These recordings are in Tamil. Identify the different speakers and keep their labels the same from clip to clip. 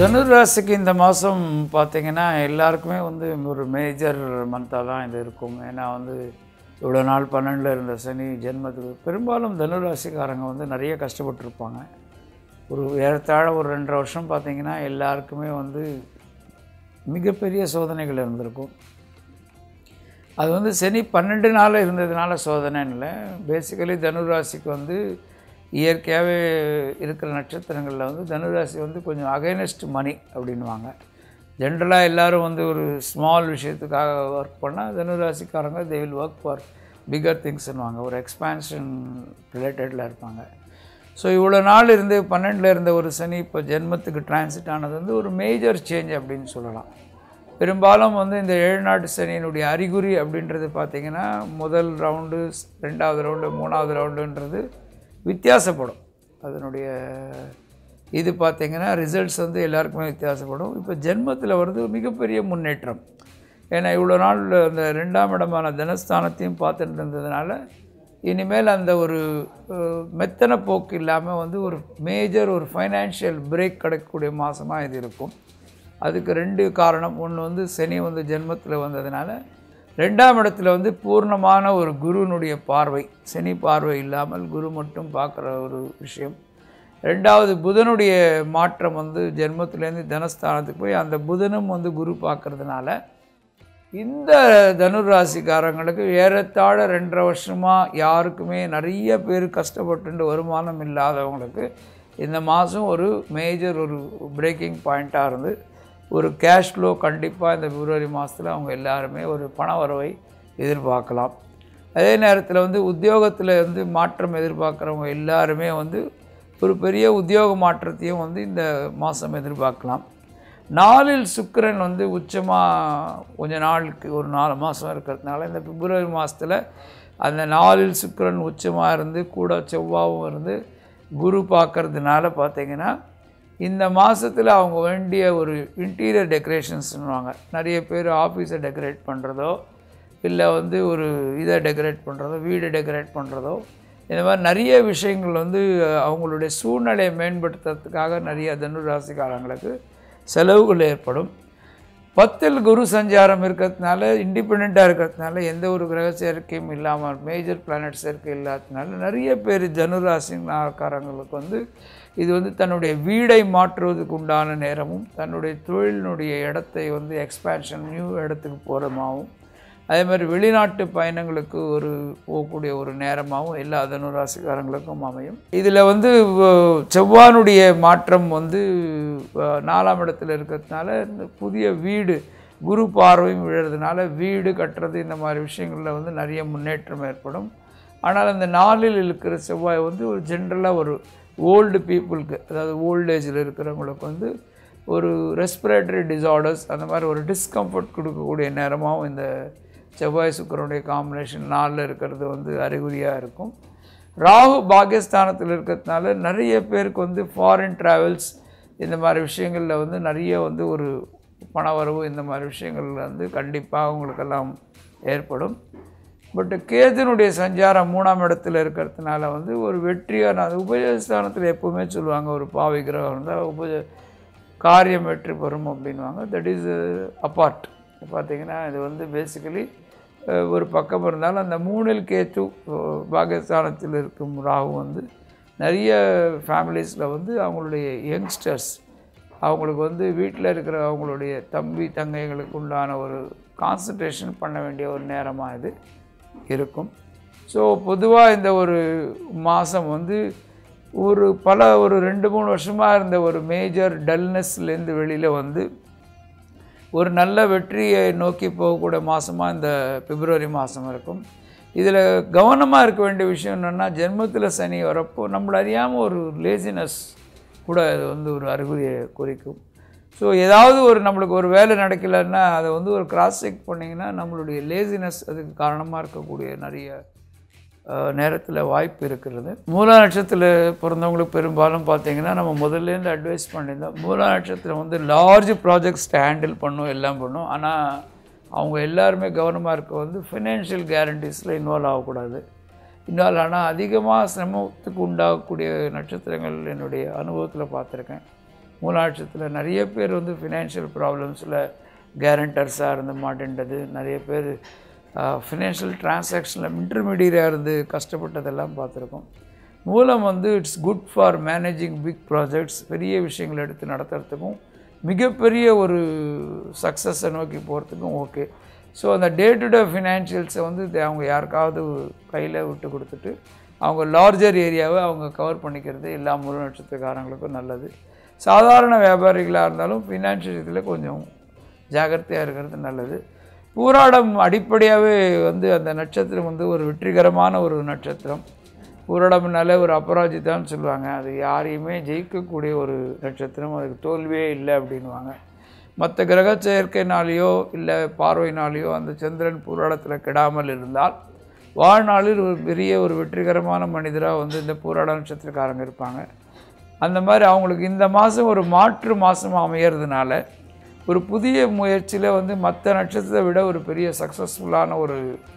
Speaker 1: தனுர் ராசிக்கு இந்த மாதம் பார்த்தீங்கன்னா எல்லாருக்குமே வந்து ஒரு மேஜர் மந்தாக தான் இது இருக்கும் ஏன்னா வந்து இவ்வளோ நாள் பன்னெண்டில் இருந்த சனி ஜென்மத்துக்கு பெரும்பாலும் தனுர் ராசிக்காரங்க வந்து நிறைய கஷ்டப்பட்டிருப்பாங்க ஒரு ஏறத்தாழ ஒரு ரெண்டரை வருஷம் பார்த்தீங்கன்னா எல்லாருக்குமே வந்து மிகப்பெரிய சோதனைகள் இருந்திருக்கும் அது வந்து சனி பன்னெண்டு நாள் இருந்ததுனால சோதனைன்னு இல்லை பேசிக்கலி தனுராசிக்கு வந்து இயற்கையாகவே இருக்கிற நட்சத்திரங்களில் வந்து தனுராசி வந்து கொஞ்சம் அகைனஸ்ட் மணி அப்படின்வாங்க ஜென்ரலாக எல்லோரும் வந்து ஒரு ஸ்மால் விஷயத்துக்காக ஒர்க் பண்ணால் தனுராசிக்காரங்க they will work for bigger திங்ஸ்னுவாங்க ஒரு எக்ஸ்பான்ஷன் ரிலேட்டடில் இருப்பாங்க ஸோ இவ்வளோ நாள் இருந்து பன்னெண்டில் இருந்த ஒரு சனி இப்போ ஜென்மத்துக்கு டிரான்சிட் ஆனது வந்து ஒரு மேஜர் சேஞ்ச் அப்படின்னு சொல்லலாம் பெரும்பாலும் வந்து இந்த ஏழுநாட்டு சனியினுடைய அறிகுறி அப்படின்றது பார்த்திங்கன்னா முதல் ரவுண்டு ரெண்டாவது ரவுண்டு மூணாவது ரவுண்டுன்றது வித்தியாசப்படும் அதனுடைய இது பார்த்திங்கன்னா ரிசல்ட்ஸ் வந்து எல்லாருக்குமே வித்தியாசப்படும் இப்போ ஜென்மத்தில் வருது மிகப்பெரிய முன்னேற்றம் ஏன்னா இவ்வளோ நாள் அந்த ரெண்டாம் இடமான தனஸ்தானத்தையும் பார்த்துட்டு இருந்ததுனால இனிமேல் அந்த ஒரு அஹ், மெத்தன போக்கு இல்லாமல் வந்து ஒரு மேஜர் ஒரு ஃபைனான்ஷியல் பிரேக் கிடைக்கக்கூடிய மாதமாக இது இருக்கும் அதுக்கு ரெண்டு காரணம் ஒன்று வந்து சனி வந்து ஜென்மத்தில் வந்ததுனால ரெண்டாம் இடத்துல வந்து பூர்ணமான ஒரு குருனுடைய பார்வை சனி பார்வை இல்லாமல் குரு மட்டும் பார்க்குற ஒரு விஷயம் ரெண்டாவது புதனுடைய மாற்றம் வந்து ஜென்மத்திலேருந்து தனஸ்தானத்துக்கு போய் அந்த புதனும் வந்து குரு பார்க்கறதுனால இந்த தனுர் ராசிக்காரங்களுக்கு ஏறத்தாழ ரெண்டரை வருஷமாக யாருக்குமே நிறைய பேர் கஷ்டப்பட்டு வருமானம் இல்லாதவங்களுக்கு இந்த மாதம் ஒரு மேஜர் ஒரு பிரேக்கிங் பாயிண்ட்டாக இருந்து ஒரு கேஷ் ஃப்ளோ கண்டிப்பாக இந்த பிப்ரவரி மாதத்தில் அவங்க எல்லாருமே ஒரு பண வரவை எதிர்பார்க்கலாம் அதே நேரத்தில் வந்து உத்தியோகத்தில் வந்து மாற்றம் எதிர்பார்க்குறவங்க எல்லாருமே வந்து ஒரு பெரிய உத்தியோக மாற்றத்தையும் வந்து இந்த மாதம் எதிர்பார்க்கலாம் நாளில் சுக்கிரன் வந்து உச்சமாக கொஞ்ச நாளுக்கு ஒரு நாலு மாதம் இருக்கிறதுனால இந்த பிப்ரவரி மாதத்தில் அந்த நாளில் சுக்கிரன் உச்சமாக இருந்து கூட செவ்வாவும் இருந்து குரு பார்க்கறதுனால பார்த்தீங்கன்னா இந்த மாதத்தில் அவங்க வேண்டிய ஒரு இன்டீரியர் டெக்கரேஷன்ஸ்னுவாங்க நிறைய பேர் ஆஃபீஸை டெக்கரேட் பண்ணுறதோ இல்லை வந்து ஒரு இதை டெக்கரேட் பண்ணுறதோ வீடு டெக்கரேட் பண்ணுறதோ இந்த மாதிரி நிறைய விஷயங்கள் வந்து அவங்களுடைய சூழ்நிலையை மேம்படுத்துறதுக்காக நிறைய தனுர் ராசிக்காரங்களுக்கு செலவுகள் ஏற்படும் பத்தில் குரு சஞ்சாரம் இருக்கிறதுனால இண்டிபெண்ட்டாக இருக்கிறதுனால எந்த ஒரு கிரக சேர்க்கையும் இல்லாமல் மேஜர் பிளானட் சேர்க்கை இல்லாததுனால நிறைய பேர் ஜனுராசிக்காரங்களுக்கு வந்து இது வந்து தன்னுடைய வீடை மாற்றுவதற்கு உண்டான நேரமும் தன்னுடைய தொழிலினுடைய இடத்தை வந்து எக்ஸ்பேன்ஷன் நியூ இடத்துக்கு போகிறமாகவும் அதே மாதிரி வெளிநாட்டு பயணங்களுக்கு ஒரு போகக்கூடிய ஒரு நேரமாகவும் எல்லா தனுராசிக்காரங்களுக்கும் அமையும் இதில் வந்து வ- செவ்வானுடைய மாற்றம் வந்து வ- நாலாம் இடத்துல இருக்கிறதுனால இந்த புதிய வீடு குரு பார்வையும் விழுறதுனால வீடு கட்டுறது இந்த மாதிரி விஷயங்களில் வந்து நிறைய முன்னேற்றம் ஏற்படும் ஆனால் அந்த நாளில் இருக்கிற செவ்வாய் வந்து ஒரு ஜென்ரலாக ஒரு ஓல்டு பீப்புளுக்கு அதாவது ஓல்ட் ஏஜில் இருக்கிறவங்களுக்கு வந்து ஒரு ரெஸ்பிரேட்டரி டிசார்டர்ஸ் அந்த மாதிரி ஒரு டிஸ்கம்ஃபர்ட் கொடுக்கக்கூடிய நேரமாகவும் இந்த செவ்வாய் சுக்கரனுடைய காம்பினேஷன் நாளில் இருக்கிறது வந்து அறிகுறியாக இருக்கும் ராகு பாகியஸ்தானத்தில் இருக்கிறதுனால நிறைய பேருக்கு வந்து ஃபாரின் ட்ராவல்ஸ் இந்த மாதிரி விஷயங்களில் வந்து நிறைய வந்து ஒரு பணவரவு இந்த மாதிரி விஷயங்கள் வந்து கண்டிப்பாக அவங்களுக்கெல்லாம் ஏற்படும் பட் கேதுனுடைய சஞ்சாரம் மூணாம் இடத்துல இருக்கிறதுனால வந்து ஒரு வெற்றியான அது உபயஸ்தானத்தில் எப்பவுமே சொல்லுவாங்க ஒரு பாவி கிரகம் இருந்தால் உபய காரியம் வெற்றி பெறும் அப்படின்வாங்க தட் இஸ் அப்பார்ட் பார்த்தீங்கன்னா இது வந்து பேசிக்கலி ஒரு பக்கம் இருந்தாலும் அந்த மூணில் கேத்து அஹ், பாகிஸ்தானத்தில் இருக்கும் ராகு வந்து நிறைய ஃபேமிலிஸில் வந்து அவங்களுடைய யங்ஸ்டர்ஸ் அவங்களுக்கு வந்து வீட்டில் இருக்கிற அவங்களுடைய தம்பி தங்கைகளுக்கு உண்டான ஒரு கான்சன்ட்ரேஷன் பண்ண வேண்டிய ஒரு நேரமாக இது இருக்கும் ஸோ பொதுவாக இந்த ஒரு மாதம் வந்து ஒரு பல ஒரு ரெண்டு மூணு வருஷமாக இருந்த ஒரு மேஜர் டல்னஸ்லேருந்து வெளியில் வந்து ஒரு நல்ல வெற்றியை நோக்கி போகக்கூடிய மாதமாக இந்த பிப்ரவரி மாதம் இருக்கும் இதில் கவனமாக இருக்க வேண்டிய விஷயம் என்னென்னா ஜென்மத்தில் சனி வரப்போ நம்மள அறியாமல் ஒரு லேசினஸ் கூட அது வந்து ஒரு அறிகுறியை குறிக்கும் ஸோ ஏதாவது ஒரு நம்மளுக்கு ஒரு வேலை நடக்கலைன்னா அதை வந்து ஒரு கிராஸ் செக் பண்ணிங்கன்னா நம்மளுடைய லேசினஸ் அதுக்கு காரணமாக இருக்கக்கூடிய நிறைய நேரத்தில் வாய்ப்பு இருக்கிறது மூலா நட்சத்திரத்தில் பிறந்தவங்களுக்கு பெரும்பாலும் பார்த்தீங்கன்னா நம்ம முதல்லேருந்து அட்வைஸ் பண்ணியிருந்தோம் மூலா நட்சத்திரம் வந்து லார்ஜ் ப்ராஜெக்ட்ஸ் ஹேண்டில் பண்ணும் எல்லாம் பண்ணும் ஆனால் அவங்க எல்லாருமே கவனமாக இருக்க வந்து ஃபினான்ஷியல் கேரண்டிஸில் இன்வால்வ் ஆகக்கூடாது இன்வால்வ் ஆனால் அதிகமாக சிரமத்துக்கு உண்டாகக்கூடிய நட்சத்திரங்கள் என்னுடைய அனுபவத்தில் பார்த்துருக்கேன் மூலாட்சத்தில் நிறைய பேர் வந்து ஃபினான்ஷியல் ப்ராப்ளம்ஸில் கேரண்டர்ஸாக இருந்து மாட்டேன்றது நிறைய பேர் ஃபினான்ஷியல் டிரான்சாக்ஷனில் இன்டர்மீடியராக இருந்து கஷ்டப்பட்டதெல்லாம் பார்த்துருக்கோம் மூலம் வந்து it's good for managing big projects பெரிய விஷயங்கள் எடுத்து நடத்துறதுக்கும் மிகப்பெரிய ஒரு சக்ஸஸை நோக்கி போகிறதுக்கும் ஓகே ஸோ அந்த டே டு டே ஃபினான்ஷியல்ஸை வந்து இது அவங்க யாருக்காவது கையில் விட்டு கொடுத்துட்டு அவங்க லார்ஜர் ஏரியாவை அவங்க கவர் பண்ணிக்கிறது எல்லா முழு நட்சத்திரக்காரங்களுக்கும் நல்லது சாதாரண வியாபாரிகளாக இருந்தாலும் ஃபினான்ஷியல் இதில் கொஞ்சம் ஜாகிரதையாக இருக்கிறது நல்லது பூராடம் அடிப்படையாகவே வந்து அந்த நட்சத்திரம் வந்து ஒரு வெற்றிகரமான ஒரு நட்சத்திரம் பூராடம்னாலே ஒரு அபராஜிதான்னு சொல்லுவாங்க அது யாரையுமே ஜெயிக்கக்கூடிய ஒரு நட்சத்திரம் அதுக்கு தோல்வியே இல்லை அப்படின்வாங்க மற்ற கிரக செயற்கைனாலேயோ இல்லை பார்வையினாலேயோ அந்த சந்திரன் பூராடத்தில் கெடாமல் இருந்தால் வாழ்நாளில் ஒரு பெரிய ஒரு வெற்றிகரமான மனிதராக வந்து இந்த பூராட நட்சத்திரக்காரங்க இருப்பாங்க அந்த மாதிரி அவங்களுக்கு இந்த மாதம் ஒரு மாற்று மாதமாக அமையறதுனால ஒரு புதிய முயற்சியில் வந்து மற்ற நட்சத்திரத்தை விட ஒரு பெரிய சக்ஸஸ்ஃபுல்லான ஒரு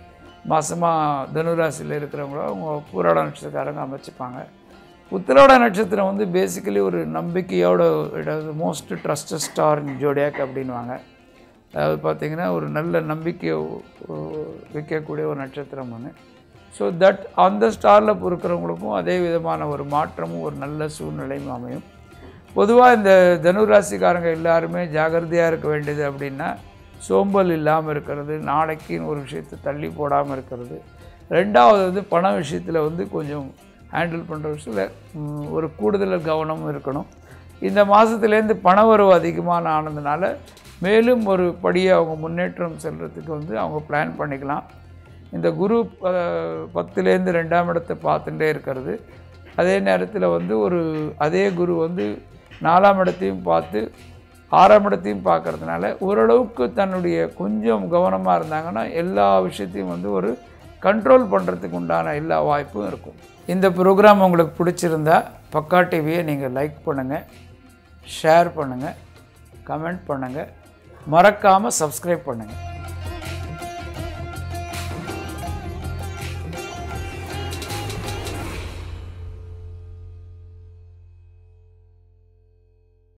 Speaker 1: மாதமாக தனுராசியில் இருக்கிறவங்கள அவங்க பூராட நட்சத்திரக்காரங்க அமைச்சிப்பாங்க உத்திராட நட்சத்திரம் வந்து பேசிக்கலி ஒரு நம்பிக்கையோட most trusted star in zodiac அப்படின்வாங்க அதாவது பார்த்திங்கன்னா ஒரு நல்ல நம்பிக்கையை வைக்கக்கூடிய ஒரு நட்சத்திரம் ஒன்று ஸோ தட் அந்த ஸ்டாரில் பொறுக்கிறவங்களுக்கும் அதே விதமான ஒரு மாற்றமும் ஒரு நல்ல சூழ்நிலையும் அமையும் பொதுவாக இந்த தனுராசிக்காரங்க எல்லாருமே ஜாகிரதையாக இருக்க வேண்டியது அப்படின்னா சோம்பல் இல்லாமல் இருக்கிறது நாளைக்குன்னு ஒரு விஷயத்தை தள்ளி போடாமல் இருக்கிறது ரெண்டாவது வந்து பண விஷயத்தில் வந்து கொஞ்சம் ஹேண்டில் பண்ணுற விஷயத்தில் ஒரு கூடுதல் கவனம் இருக்கணும் இந்த மாதத்துலேருந்து பணவரவு அதிகமான ஆனதுனால மேலும் ஒரு படியை அவங்க முன்னேற்றம் செல்கிறதுக்கு வந்து அவங்க பிளான் பண்ணிக்கலாம் இந்த குரு பத்துலேருந்து ரெண்டாம் இடத்தை பார்த்துட்டே இருக்கிறது அதே நேரத்தில் வந்து ஒரு அதே குரு வந்து நாலாம் இடத்தையும் பார்த்து ஆறாம் இடத்தையும் பார்க்கறதுனால ஓரளவுக்கு தன்னுடைய கொஞ்சம் கவனமாக இருந்தாங்கன்னா எல்லா விஷயத்தையும் வந்து ஒரு கண்ட்ரோல் பண்ணுறதுக்கு உண்டான எல்லா வாய்ப்பும் இருக்கும் இந்த ப்ரோக்ராம் உங்களுக்கு பிடிச்சிருந்தா பக்கா டிவியை நீங்கள் லைக் பண்ணுங்கள் ஷேர் பண்ணுங்கள் கமெண்ட் பண்ணுங்கள் மறக்காமல் சப்ஸ்கிரைப் பண்ணுங்கள்